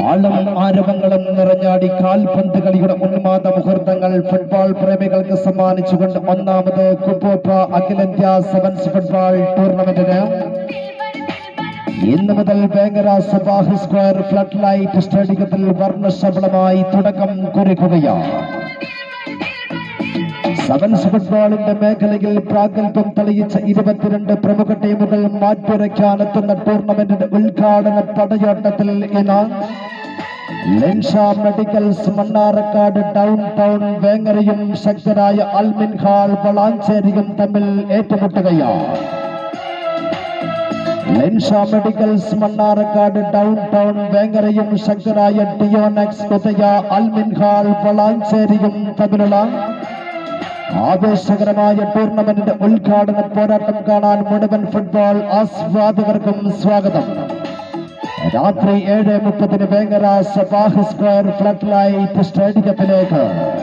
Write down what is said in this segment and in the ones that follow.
താളം ആരവങ്ങളും നിറഞ്ഞാടി കാൽപന്ത് കളിയുടെ ഉന്മാദ മുഹൂർത്തങ്ങൾ ഫുട്ബോൾ പ്രേമികൾക്ക് സമ്മാനിച്ചുകൊണ്ട് ഒന്നാമത് കുപ്പോപ്പ അഖിലേന്ത്യാ സെവൻസ് ഫുട്ബോൾ ടൂർണമെന്റിന് ഇന്ന് മുതൽ Vengara Sabah Square floodlight സ്റ്റേഡിയത്തിൽ വർണ്ണശബളമായി തുടക്കം കുറിക്കുകയാണ് സെവൻസ് ഫുട്ബോളിന്റെ മേഖലയിൽ പ്രാഗൽഭ്യം തെളിയിച്ച ഇരുപത്തിരണ്ട് പ്രമുഖ ടീമുകൾ മാറ്റുരയ്ക്കാനെത്തുന്ന ടൂർണമെന്റിന്റെ ഉദ്ഘാടന പടയോട്ടത്തിൽ ഇന്ന് Lensha medicals Mannarkkad downtown വേങ്ങരയും ശക്തരായ അൽമിൻ ഹാൾ വളാഞ്ചേരിയും തമ്മിൽ ഏറ്റുമുട്ടുകയാണ് Lensha medicals Mannarkkad downtown വേങ്ങരയും ശക്തരായ ഡിയോനെക്സ് ഉദയ അൽമിൻ ഹാൾ വളാഞ്ചേരിയും തമ്മിലുള്ള ആവേശകരമായ ടൂർണമെന്റിന്റെ ഉദ്ഘാടന പോരാട്ടം കാണാൻ മുഴുവൻ ഫുട്ബോൾ ആസ്വാദകർക്കും സ്വാഗതം രാത്രി ഏഴ് മുപ്പതിന് Vengara Sabah Square floodlight സ്റ്റേഡിയത്തിലേക്ക്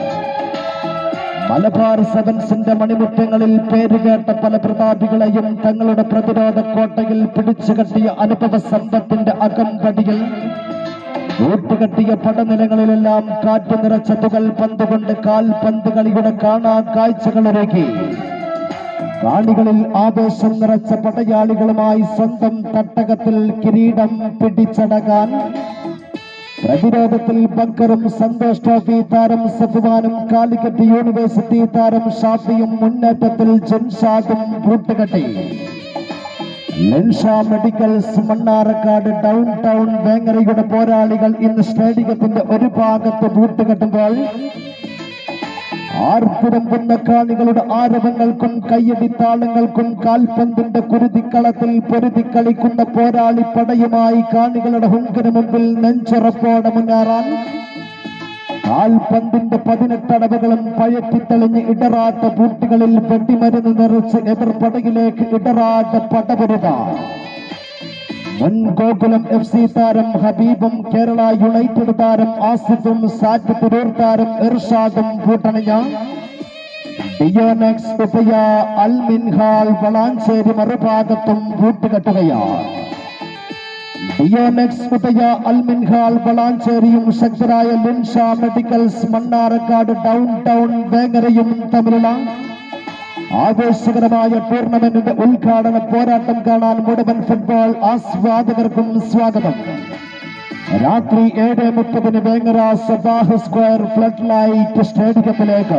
മലബാർ സെവൻസിന്റെ മണിമുറ്റങ്ങളിൽ പേരുകേട്ട പല പ്രതാപികളെയും തങ്ങളുടെ പ്രതിരോധ കോട്ടയിൽ പിടിച്ചുകെട്ടിയ അനുഭവ സമ്പത്തിന്റെ അകമ്പടിയിൽ കൂട്ടുകെട്ടിയ പടനിലങ്ങളിലെല്ലാം കാറ്റ് നിറച്ച തുകൽ പന്തുകൊണ്ട് കാൽ പന്ത് കളിയുടെ കാണാ കാഴ്ചകളൊരുക്കി കാണികളിൽ ആവേശം നിറച്ച പടയാളികളുമായി സ്വന്തം തട്ടകത്തിൽ കിരീടം പിടിച്ചടക്കാൻ പ്രതിരോധത്തിൽ ബക്കറും സന്തോഷ് ട്രോഫി താരം സഫുവാനും കാലിക്കറ്റ് യൂണിവേഴ്സിറ്റി താരം ഷാഫിയും മുന്നേറ്റത്തിൽ ജംഷാദും കൂട്ടുകെട്ടി Lensha medicals Mannarkkad downtown വേങ്ങരയുടെ പോരാളികൾ ഇന്ന് സ്റ്റേഡിയത്തിന്റെ ഒരു ഭാഗത്ത് കൂട്ടുകെട്ടുമ്പോൾ ആർപ്പുറമ്പുന്ന കാണികളുടെ ആരവങ്ങൾക്കും കയ്യടിത്താളങ്ങൾക്കും കാൽപന്തിന്റെ കുരുതിക്കളത്തിൽ പൊരുതി കളിക്കുന്ന പോരാളി പടയുമായി കാണികളുടെ ഹുങ്കിന് മുമ്പിൽ നെഞ്ചുറപ്പോടെ മുന്നേറാൻ കാൽപന്തിന്റെ പതിനെട്ടടവുകളും പഴറ്റിത്തെളിഞ്ഞ് ഇടറാട്ട ബൂട്ടുകളിൽ വെട്ടിമരുന്ന് നിറച്ച് എതിർപ്പടയിലേക്ക് ഇടറാട്ട പടപുരുക മുൻ ഗോകുലം എഫ് സി താരം ഹബീബും കേരള യുണൈറ്റഡ് താരം ആസിഫും സാറ്റ് തിരൂർ താരം ഇർഷാദും കൂട്ടണിഞ്ഞ ഡിയോനെക്സ് ഉദയ അൽമിൻഹാൾ വളാഞ്ചേരി മറുഭാഗത്തും കൂട്ടുകെട്ടുകയാണ് ഡിയോനെക്സ് ഉദയ അൽമിൻഹാൾ വളാഞ്ചേരിയും ശക്തരായ Linsha medicals Mannarkkad downtown വേങ്ങരയും തമ്മിലുള്ള ആവേശകരമായ ടൂർണമെന്റിന്റെ ഉദ്ഘാടന പോരാട്ടം കാണാൻ മുഴുവൻ ഫുട്ബോൾ ആസ്വാദകർക്കും സ്വാഗതം രാത്രി ഏഴ് മുപ്പതിന് Vengara Sabah Square floodlight സ്റ്റേഡിയത്തിലേക്ക്